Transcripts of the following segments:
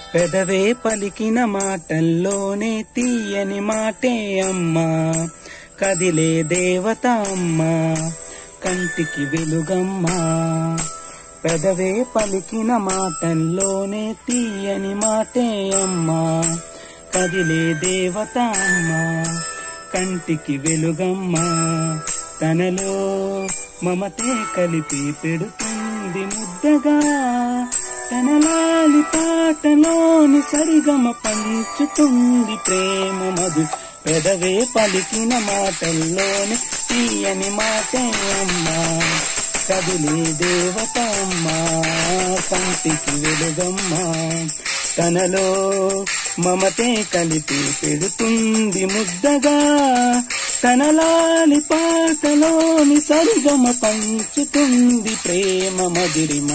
పెదవే పలికిన మాటల్లోనే తీయని మాటే అమ్మా కదిలే దేవత అమ్మా కంటికి వెలుగమ్మా పెదవే పలికిన మాటల్లోనే తీయని మాటే అమ్మా కదిలే దేవత అమ్మా కంటికి వెలుగమ్మా తనలో మమతే కలిపి పెడుతుంది ముద్దగా తన లాలి పాటలోని సరిగమ పంచుతుంది ప్రేమ మధు పెదవే పలికిన మాటల్లోని తీయని మాటే అమ్మా కదిలే దేవత అమ్మా కంటికి వెలుగమ్మా తనలో మమతే కలిపి పెడుతుంది ముద్దగా తన లాలి పాటలోని సరిగమ పంచుతుంది ప్రేమ మధురిమ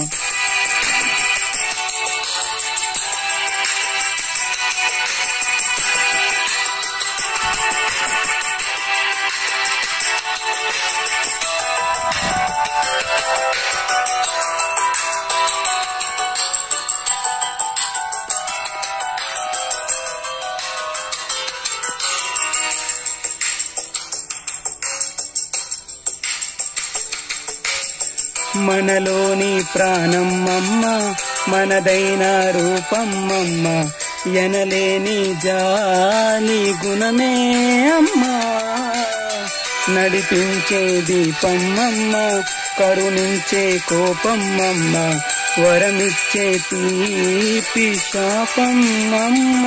మనలోని ప్రాణమ్మమ్మ మనదైన రూపమ్మమ్మ ఎనలేని జాలి గుణమే అమ్మా నడిపించే దీపమ్మమ్మ కరుణించే కోపమ్మమ్మ వరమిచ్చే తీపి శాపమ్మమ్మ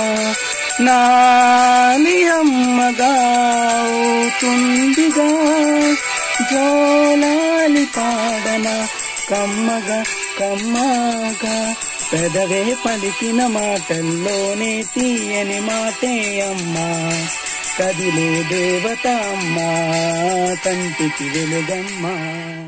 నాని అమ్మగా అవుతుందిగా జోలాలి పాడన కమ్మగా కమ్మగా పెదవే పలికిన మాటల్లోనే తీయని మాటే అమ్మా కదిలే దేవత అమ్మా కంటికి వెలుగమ్మా